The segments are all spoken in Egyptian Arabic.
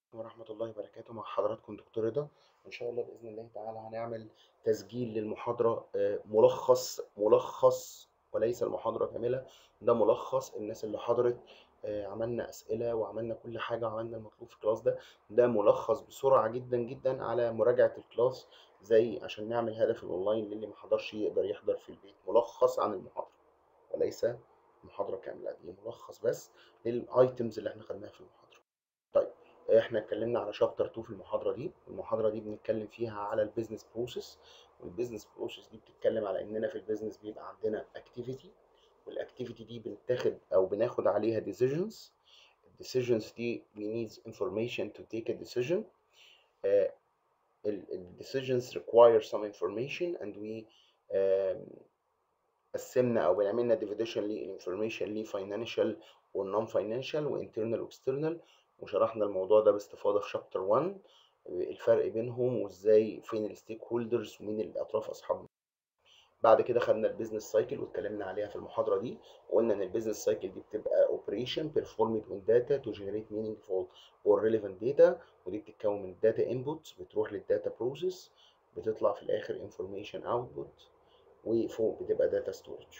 ورحمة الله وبركاته مع حضراتكم دكتور رضا وإن شاء الله بإذن الله تعالى هنعمل تسجيل للمحاضرة آه، ملخص ملخص وليس المحاضرة كاملة ده ملخص الناس اللي حضرت آه، عملنا أسئلة وعملنا كل حاجة وعملنا المطلوب في الكلاس ده ده ملخص بسرعة جدا جدا على مراجعة الكلاس زي عشان نعمل هدف الأونلاين للي ما حضرش يقدر يحضر في البيت ملخص عن المحاضرة وليس محاضرة كاملة دي ملخص بس للأيتمز اللي احنا خدناها في المحاضرة طيب احنا اتكلمنا على شابتر 2 في المحاضره دي المحاضره دي بنتكلم فيها على البيزنس بروسيس والبيزنس بروسيس دي بتتكلم على اننا في البيزنس بيبقى عندنا اكتيفيتي والاكتيفيتي دي بنتاخد او بناخد عليها ديسيجنز الديسيجنز دي we need information to take a decision uh, الديسيجنز require some information and we um, قسمنا او بنعملنا ديفيديشن للانفورميشن ليه فاينانشال والنون فاينانشال وانترنال واكسترنال وشرحنا الموضوع ده باستفاضه في شابتر 1 الفرق بينهم وازاي فين الستيك هولدرز ومين الاطراف اصحاب بعد كده خدنا البيزنس سايكل واتكلمنا عليها في المحاضره دي وقلنا ان البيزنس سايكل دي بتبقى اوبريشن بيرفورمد اون داتا تو جنريت مينينجفول اور ريليفنت داتا ودي بتتكون من داتا انبوتس بتروح للداتا بروسيس بتطلع في الاخر انفورميشن اوتبوت وفوق بتبقى داتا ستورج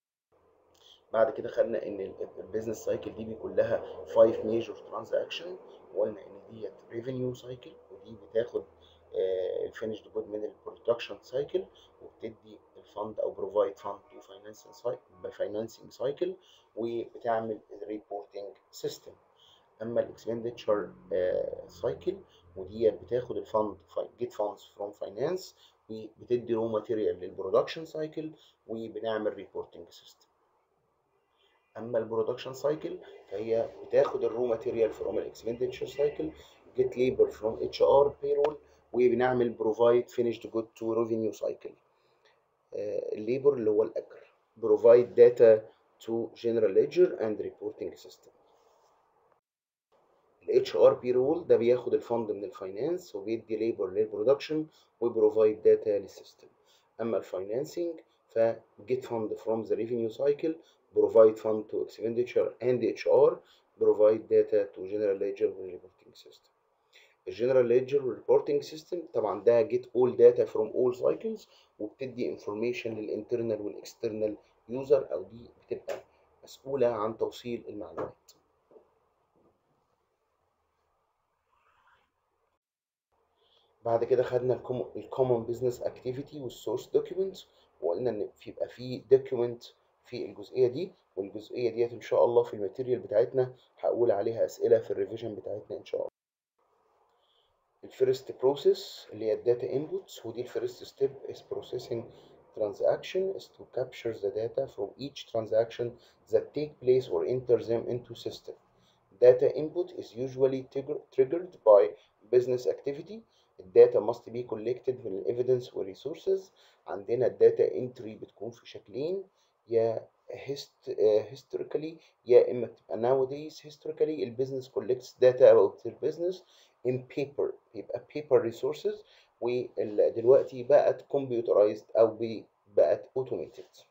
بعد كده خدنا ان البيزنس سايكل دي بيكون لها 5 ميجور ترانزاكشن وقلنا ان ديت ريفينيو سايكل ودي بتاخد الفينيشد جود من البرودكشن سايكل وبتدي الفند او بروفايد فند تو فاينانسنج سايكل فاينانسنج سايكل وبتعمل الريبورتنج سيستم اما الاكسبندتشر سايكل ودي بتاخد الفند جيت فاندز فروم فاينانس وبتدي رو ماتيريال للبرودكشن سايكل وبنعمل ريبورتنج سيستم اما البرودكشن سايكل فهي بتاخد الرو ماتيريال فروم الاكسبندتشر سايكل جيت ليبر فروم اتش ار بيرول وبنعمل بروفايد فينيشد جود تو ريفينيو سايكل الليبر اللي هو الاجر بروفايد داتا تو جنرال ليدجر اند ريبورتنج سيستم الاتش ار بي رول ده بياخد الفند من الفاينانس وبيدي ليبر للبرودكشن وبروفايد داتا للسيستم اما الفاينانسنج فجيت فند فروم ذا ريفينيو سايكل provide fund to expenditure and HR provide data to general ledger reporting system الجنرال ليدجر والريبورتنج سيستم طبعا ده get all data from all cycles وبتدي information للانترنال والاكسترنال يوزر او دي بتبقى مسؤوله عن توصيل المعلومات بعد كده خدنا الكومن بزنس اكتيفيتي والسورس دوكيومنت وقلنا ان بيبقى في دوكيومنت في الجزئيه دي والجزئيه ديت ان شاء الله في الماتيريال بتاعتنا هقول عليها اسئله في الريفيجن بتاعتنا ان شاء الله الفيرست بروسيس اللي هي الداتا انبوتس ودي الفيرست ستيب is processing transaction is to capture the data from each transaction that take place or enter them into system data input is usually triggered by business activity الداتا must be collected من evidence و resources عندنا الداتا entry بتكون في شكلين يا hist historically يا اما بتبقى nowadays historically البيزنس collects data about their business in paper يبقى paper resources ودلوقتي بقت computerized او بقت automated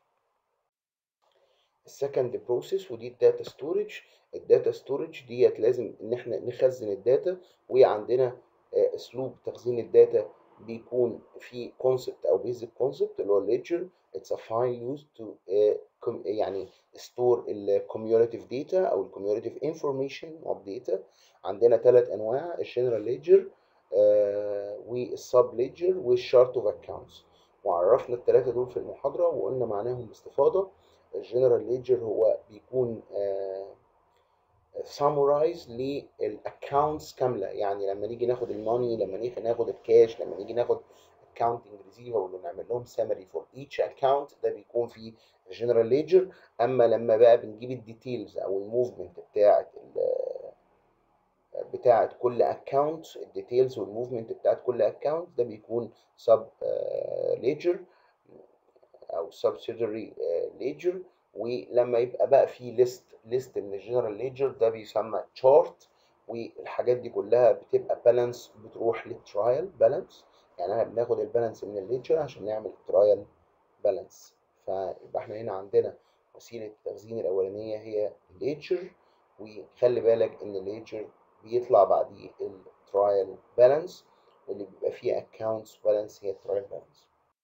السكند بروسيس ودي الداتا ستورج الداتا ستورج ديت لازم ان احنا نخزن الداتا وعندنا اسلوب تخزين الداتا بيكون في كونسبت او بيزك كونسبت اللي هو الليدجر اتس ا فايل يوز تو يعني ستور الكوميوليتيف داتا او الكوميوليتيف انفورميشن اوف داتا عندنا ثلاث انواع الجنرال ليدجر والسب ليدجر والشارت اوف اكونتس وعرفنا الثلاثه دول في المحاضره وقلنا معناهم باستفاضه الجنرال ليدجر هو بيكون سامورايز للاكونتس كامله يعني لما نيجي ناخد الماني لما نيجي ناخد الكاش لما نيجي ناخد accounting receivable ونعمل لهم summary for each account ده بيكون في الجنرال ليدجر اما لما بقى بنجيب الديتيلز او الموفمنت بتاعه بتاعه كل اكونت الديتيلز والموفمنت بتاعه كل اكونت ده بيكون سب ليدجر او subsidiary ليدجر ولما يبقى بقى في ليست ليست من الجنرال ليدجر ده بيسمى تشارت والحاجات دي كلها بتبقى بالانس بتروح للترايل بالانس يعني احنا بناخد البالانس من الليدجر عشان نعمل الترايل بالانس فيبقى احنا هنا عندنا وسيله التخزين الاولانيه هي الليدجر وخلي بالك ان الليدجر بيطلع بعديه الترايل بالانس واللي بيبقى فيه اكونتس بالانس هي الترايل بالانس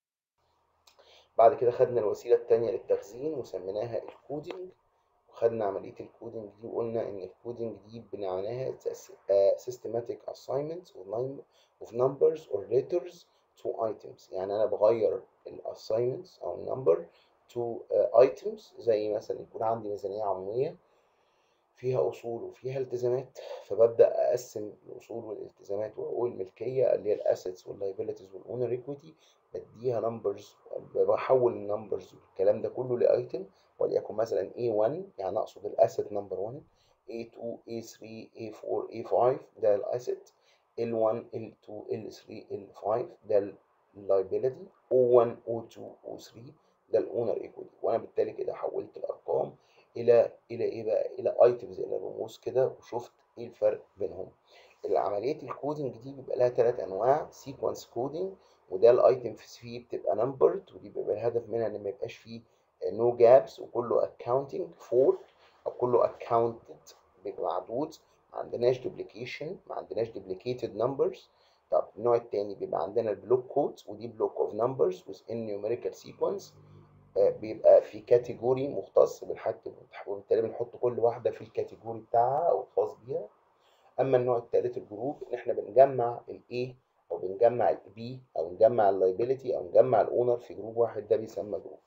بعد كده خدنا الوسيله الثانيه للتخزين وسميناها الكودينج وخدنا عمليه الكودينج دي وقلنا ان الكودينج دي بنعناها systematic assignment of numbers or letters to items يعني انا بغير assignments او number to items زي مثلا يكون عندي ميزانيه عموميه فيها اصول وفيها التزامات فببدا اقسم الاصول والالتزامات وحقوق الملكيه اللي هي الاسيتس واللايبيلتيز والاونر ايكويتي بديها نمبرز بحول النمبرز والكلام ده كله لايتم وليكن مثلا A1 يعني اقصد الاسيت نمبر 1 A2 A3 A4 A5 ده الاسيت L1 L2 L3 L5 ده اللايبيلتي O1 O2 O3 ده الاونر ايكويتي وانا بالتالي كده حولت الارقام الى الى ايه بقى الى ايتمز الى رموز كده وشفت ايه الفرق بينهم عمليه الكودنج دي بيبقى لها ثلاث انواع سيكونس كودنج وده الايتم فيه بتبقى نمبرد ودي بيبقى الهدف منها ان ما يبقاش فيه نو جابس وكله اكاونتنج فور او كله اكاونتد بيبقى معدود ما عندناش دوبليكيشن ما عندناش دوبليكيتد نمبرز طب النوع الثاني بيبقى عندنا البلوك كود ودي بلوك اوف نمبرز with in numerical sequence بيبقى في كاتيجوري مختص بالحد وبالتالي بنحط كل واحده في الكاتيجوري بتاعها او الخاص بيها اما النوع الثالث الجروب ان احنا بنجمع الاي او بنجمع البي او نجمع اللايبيليتي او نجمع الاونر في جروب واحد ده بيسمى جروب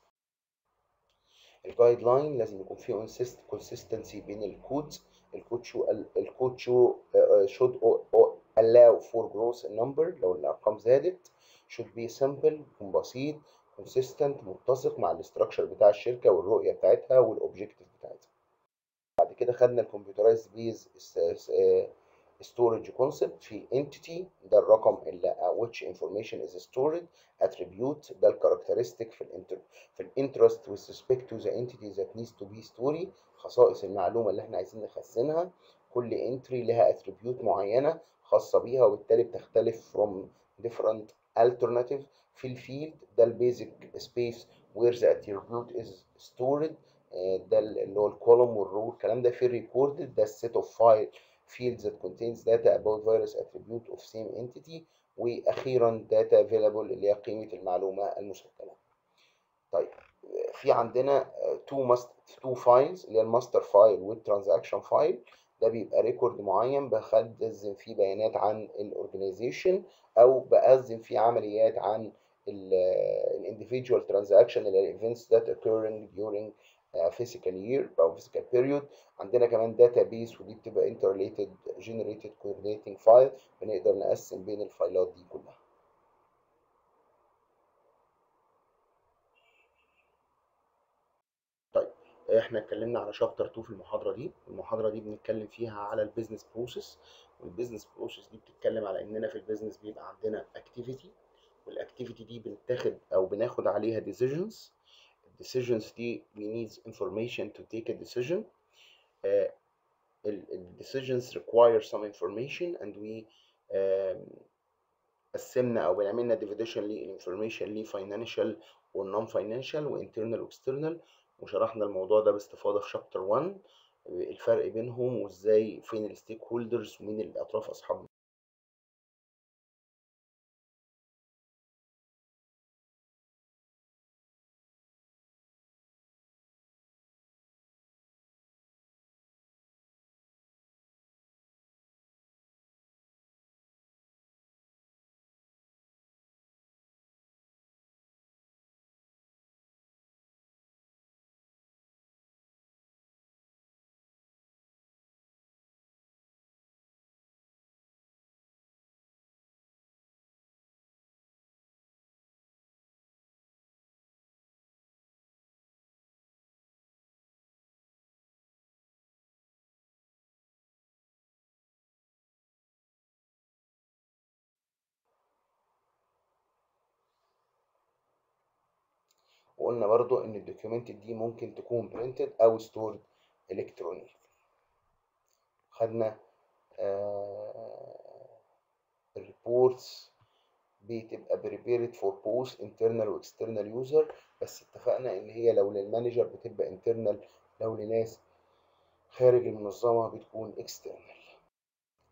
الجايد لاين لازم يكون فيه كونسيستنسي بين الكودز الكود شو الكود شو should allow for growth in number لو الارقام زادت should be simple يكون بسيط consistent متسق مع الاستراكشر بتاع الشركه والرؤيه بتاعتها والاوبجيكتيف بتاعتها بعد كده خدنا الكمبيوترايز بيز storage concept في entity ده الرقم اللي which information is stored attribute ده الكاركترستيك في الانتر في الانترست with respect to the entity that needs to be stored خصائص المعلومه اللي احنا عايزين نخزنها كل entry لها attribute معينه خاصه بيها وبالتالي بتختلف from different alternative في الفيلد ده البيزك سبيس where the attribute is stored ده اللي هو الكولوم والرو الكلام ده في الريكوردد ده السيت اوف فايل fields that contains data about virus attribute of same entity واخيرا data available اللي هي قيمه المعلومه المسجله طيب في عندنا تو ماست تو فايلز اللي هي الماستر فايل والترانزاكشن فايل ده بيبقى ريكورد معين بخزن فيه بيانات عن الاورجنايزيشن او بخزن فيه عمليات عن الانديفيدوال ترانزاكشن اللي هي الايفنتس that occurring during physical year او physical period عندنا كمان database ودي بتبقى interrelated generated coordinating file بنقدر نقسم بين الفايلات دي كلها طيب احنا اتكلمنا على شابتر 2 في المحاضره دي المحاضره دي بنتكلم فيها على البيزنس بروسيس والبيزنس بروسيس دي بتتكلم على اننا في البيزنس بيبقى عندنا اكتيفيتي والاكتيفيتي دي بنتاخد او بناخد عليها decisions decisions دي we need information to take a decision uh, decisions require some information and we um, قسمنا او بنعملنا division للinformation ل financial و non financial و internal و external وشرحنا الموضوع ده باستفاضة في شابتر 1 الفرق بينهم وازاي فين الستيك هولدرز ومين الاطراف اصحاب وقلنا برضو ان الدوكيومنت دي ممكن تكون برينتد او ستورد الكترونيك خدنا الريبورتس بتبقى بريبيرد فور بوث انترنال واكسترنال يوزر بس اتفقنا ان هي لو للمانجر بتبقى انترنال لو لناس خارج المنظمه بتكون اكسترنال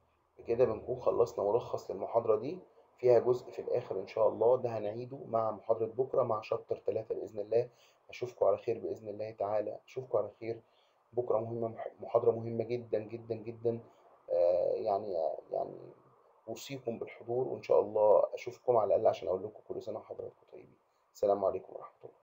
كده بنكون خلصنا ملخص للمحاضرة دي فيها جزء في الآخر إن شاء الله ده هنعيده مع محاضرة بكرة مع شابتر ثلاثة بإذن الله أشوفكم على خير بإذن الله تعالى أشوفكم على خير بكرة مهمة محاضرة مهمة جدا جدا جدا آه يعني يعني أوصيكم بالحضور وإن شاء الله أشوفكم على الأقل عشان أقول لكم كل سنة وحضراتكم طيبين السلام عليكم ورحمة الله